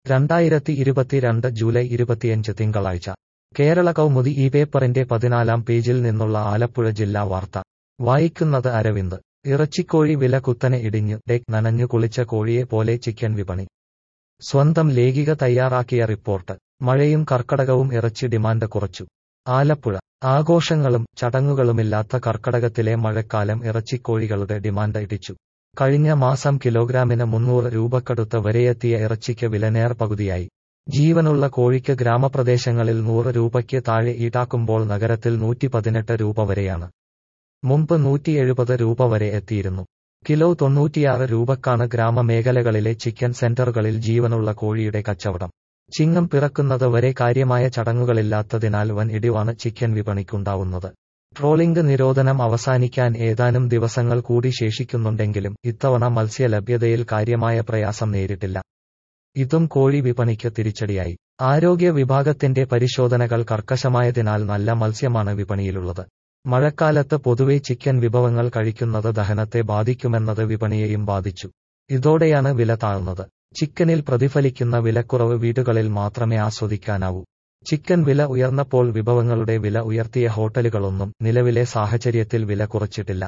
രണ്ടായിരത്തി ഇരുപത്തിരണ്ട് ജൂലൈ ഇരുപത്തിയഞ്ച് തിങ്കളാഴ്ച കേരള കൗമുദി ഈ പേപ്പറിന്റെ പതിനാലാം പേജിൽ നിന്നുള്ള ആലപ്പുഴ ജില്ലാ വാർത്ത വായിക്കുന്നത് അരവിന്ദ് ഇറച്ചിക്കോഴി വില കുത്തനെ ഇടിഞ്ഞു ഡെക് നനഞ്ഞു കുളിച്ച കോഴിയെ പോലെ ചിക്കൻ വിപണി സ്വന്തം ലേഖിക തയ്യാറാക്കിയ റിപ്പോർട്ട് മഴയും കർക്കടകവും ഇറച്ചി ഡിമാൻഡ് കുറച്ചു ആലപ്പുഴ ആഘോഷങ്ങളും ചടങ്ങുകളുമില്ലാത്ത കർക്കടകത്തിലെ മഴക്കാലം ഇറച്ചിക്കോഴികളുടെ ഡിമാൻഡ് ഇടിച്ചു കഴിഞ്ഞ മാസം കിലോഗ്രാമിന് മുന്നൂറ് രൂപക്കടുത്ത് വരെയെത്തിയ ഇറച്ചിക്ക് വില നേർ പകുതിയായി ജീവനുള്ള കോഴിക്ക് ഗ്രാമപ്രദേശങ്ങളിൽ നൂറ് രൂപയ്ക്ക് താഴെ ഈടാക്കുമ്പോൾ നഗരത്തിൽ നൂറ്റി പതിനെട്ട് രൂപ വരെയാണ് മുമ്പ് നൂറ്റി എഴുപത് രൂപ വരെ എത്തിയിരുന്നു കിലോ തൊണ്ണൂറ്റിയാറ് രൂപക്കാണ് ഗ്രാമമേഖലകളിലെ ചിക്കൻ സെന്ററുകളിൽ ജീവനുള്ള കോഴിയുടെ കച്ചവടം ചിങ്ങം പിറക്കുന്നത് വരെ കാര്യമായ ചടങ്ങുകളില്ലാത്തതിനാൽ വൻ ഇടിവാണ് ചിക്കൻ വിപണിക്കുണ്ടാവുന്നത് ട്രോളിംഗ് നിരോധനം അവസാനിക്കാൻ ഏതാനും ദിവസങ്ങൾ കൂടി ശേഷിക്കുന്നുണ്ടെങ്കിലും ഇത്തവണ മത്സ്യ ലഭ്യതയിൽ കാര്യമായ പ്രയാസം നേരിട്ടില്ല ഇതും കോഴി വിപണിക്ക് തിരിച്ചടിയായി ആരോഗ്യ വിഭാഗത്തിന്റെ പരിശോധനകൾ കർക്കശമായതിനാൽ നല്ല മത്സ്യമാണ് വിപണിയിലുള്ളത് മഴക്കാലത്ത് പൊതുവെ ചിക്കൻ വിഭവങ്ങൾ കഴിക്കുന്നത് ദഹനത്തെ ബാധിക്കുമെന്നത് വിപണിയെയും ബാധിച്ചു ഇതോടെയാണ് വില താഴ്ന്നത് ചിക്കനിൽ പ്രതിഫലിക്കുന്ന വിലക്കുറവ് വീടുകളിൽ മാത്രമേ ആസ്വദിക്കാനാവൂ ചിക്കൻ വില ഉയർന്നപ്പോൾ വിഭവങ്ങളുടെ വില ഉയർത്തിയ ഹോട്ടലുകളൊന്നും നിലവിലെ സാഹചര്യത്തിൽ വില കുറച്ചിട്ടില്ല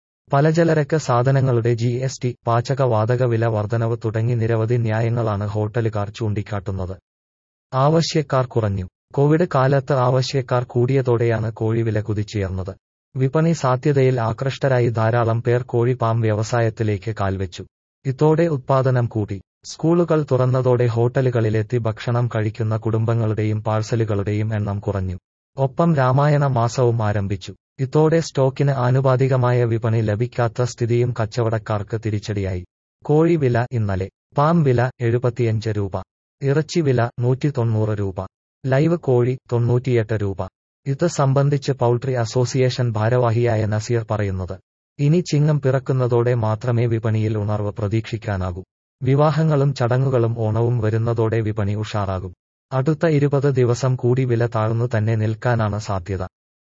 പലചരക്ക് സാധനങ്ങളുടെ ജി എസ് ടി പാചകവാതക വില വർധനവ് തുടങ്ങി നിരവധി ന്യായങ്ങളാണ് ഹോട്ടലുകാർ ചൂണ്ടിക്കാട്ടുന്നത് ആവശ്യക്കാർ കുറഞ്ഞു കോവിഡ് കാലത്ത് ആവശ്യക്കാർ കൂടിയതോടെയാണ് കോഴി വില കുതിച്ചുയർന്നത് വിപണി സാധ്യതയിൽ ആകൃഷ്ടരായി ധാരാളം പേർ കോഴി പാം വ്യവസായത്തിലേക്ക് കാൽവെച്ചു ഇതോടെ ഉത്പാദനം കൂടി സ്കൂളുകൾ തുറന്നതോടെ ഹോട്ടലുകളിലെത്തി ഭക്ഷണം കഴിക്കുന്ന കുടുംബങ്ങളുടെയും പാഴ്സലുകളുടെയും എണ്ണം കുറഞ്ഞു ഒപ്പം രാമായണ മാസവും ആരംഭിച്ചു ഇതോടെ സ്റ്റോക്കിന് ആനുപാതികമായ വിപണി ലഭിക്കാത്ത സ്ഥിതിയും കച്ചവടക്കാർക്ക് തിരിച്ചടിയായി കോഴി വില ഇന്നലെ പാം വില എഴുപത്തിയഞ്ച് രൂപ ഇറച്ചി വില നൂറ്റി തൊണ്ണൂറ് രൂപ ലൈവ് കോഴി തൊണ്ണൂറ്റിയെട്ട് രൂപ ഇത് സംബന്ധിച്ച് പൗൾട്രി അസോസിയേഷൻ ഭാരവാഹിയായ നസീർ പറയുന്നത് ഇനി ചിങ്ങം പിറക്കുന്നതോടെ മാത്രമേ വിപണിയിൽ ഉണർവ് പ്രതീക്ഷിക്കാനാകൂ വിവാഹങ്ങളും ചടങ്ങുകളും ഓണവും വരുന്നതോടെ വിപണി ഉഷാറാകും അടുത്ത ഇരുപത് ദിവസം കൂടി വില താഴ്ന്നു തന്നെ നിൽക്കാനാണ് സാധ്യത